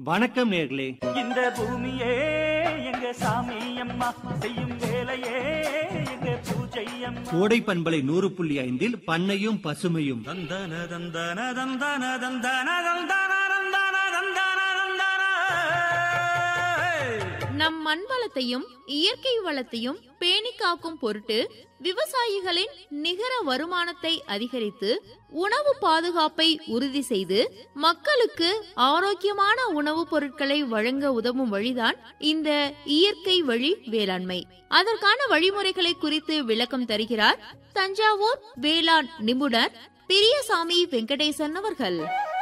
வணக்கம் நேர்களே இந்த பூமியே எங்க சாமி அம்மா செய்யும் வேலையே எங்க பூஜை அம்மா கோடை பண்பலை நூறு புள்ளி ஐந்தில் பண்ணையும் பசுமையும் தந்தன தந்தன தந்தன தந்தன தந்தன தந்தன தந்தன தந்தன நம் மண் வளத்தையும் இயற்கை வளத்தையும் பேணி காக்கும் பொருட்டு விவசாயிகளின் நிகர வருமானத்தை அதிகரித்து உணவு பாதுகாப்பை உறுதி செய்து மக்களுக்கு ஆரோக்கியமான உணவுப் பொருட்களை வழங்க உதவும் வழிதான் இந்த இயற்கை வழி வேளாண்மை அதற்கான வழிமுறைகளை குறித்து விளக்கம் தருகிறார் தஞ்சாவூர் வேளாண் நிபுணர் பெரியசாமி வெங்கடேசன் அவர்கள்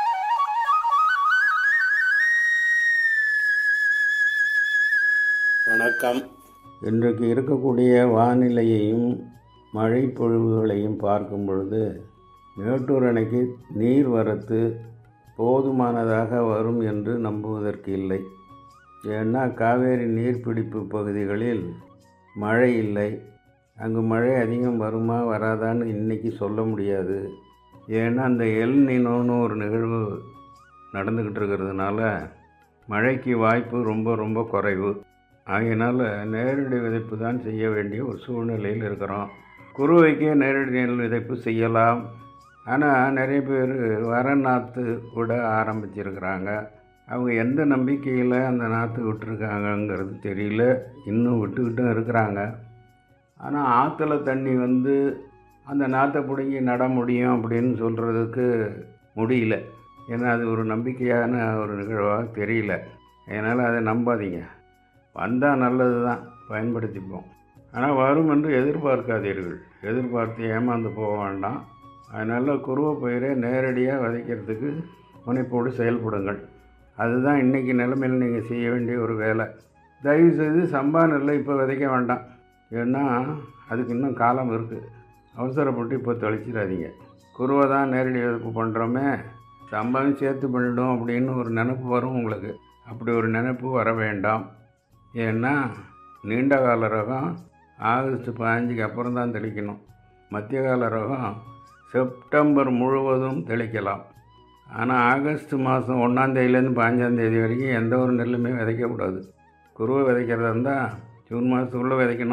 வணக்கம் இன்றைக்கு இருக்கக்கூடிய வானிலையையும் மழை பொழிவுகளையும் பார்க்கும் பொழுது மேட்டூர் அணைக்கு நீர் வரத்து போதுமானதாக வரும் என்று நம்புவதற்கு இல்லை ஏன்னா காவேரி நீர்பிடிப்பு பகுதிகளில் மழை இல்லை அங்கு மழை அதிகம் வருமா வராதான்னு இன்றைக்கி சொல்ல முடியாது ஏன்னா அந்த எல் நினோன்னு ஒரு நிகழ்வு நடந்துக்கிட்டு இருக்கிறதுனால மழைக்கு வாய்ப்பு ரொம்ப ரொம்ப குறைவு ஆகையினால் நேரடி விதைப்பு தான் செய்ய வேண்டிய ஒரு சூழ்நிலையில் இருக்கிறோம் குருவைக்கே நேரடி நெல் விதைப்பு செய்யலாம் ஆனால் நிறைய பேர் வர நாற்று விட ஆரம்பிச்சிருக்கிறாங்க அவங்க எந்த நம்பிக்கையில் அந்த நாற்று விட்டுருக்காங்கங்கிறது தெரியல இன்னும் விட்டுக்கிட்டும் இருக்கிறாங்க ஆனால் ஆற்றுல தண்ணி வந்து அந்த நாற்றை பிடுங்கி நட முடியும் அப்படின்னு சொல்கிறதுக்கு முடியல ஏன்னா அது ஒரு நம்பிக்கையான ஒரு நிகழ்வாக தெரியல அதனால் அதை நம்பாதீங்க வந்தால் நல்லது தான் பயன்படுத்திப்போம் ஆனால் வரும் என்று எதிர்பார்க்காதீர்கள் எதிர்பார்த்து ஏமாந்து போக வேண்டாம் அதனால் குருவை பயிரை நேரடியாக விதைக்கிறதுக்கு முனைப்போடு செயல்படுங்கள் அதுதான் இன்றைக்கி நிலைமையில் நீங்கள் செய்ய வேண்டிய ஒரு வேலை தயவுசெய்து சம்பா நெல்லை இப்போ விதைக்க வேண்டாம் ஏன்னா அதுக்கு இன்னும் காலம் இருக்குது அவசரப்பட்டு இப்போ தெளிச்சிடாதீங்க குருவை தான் நேரடி விதைப்பு பண்ணுறோமே சம்பாவும் சேர்த்து பண்ணிடும் அப்படின்னு ஒரு நினப்பு வரும் உங்களுக்கு அப்படி ஒரு நினைப்பு வர வேண்டாம் ஏன்னா நீண்ட கால ரகம் ஆகஸ்ட் பதினஞ்சுக்கு அப்புறம் தான் தெளிக்கணும் மத்திய கால ரகம் செப்டம்பர் முழுவதும் தெளிக்கலாம் ஆனால் ஆகஸ்ட் மாதம் ஒன்றாந்தேதியிலேருந்து பதினஞ்சாந்தேதி வரைக்கும் எந்த ஒரு நெல்லுமே விதைக்கக்கூடாது குருவை விதைக்கிறதா இருந்தால் ஜூன் மாதத்துக்குள்ளே விதைக்கணும்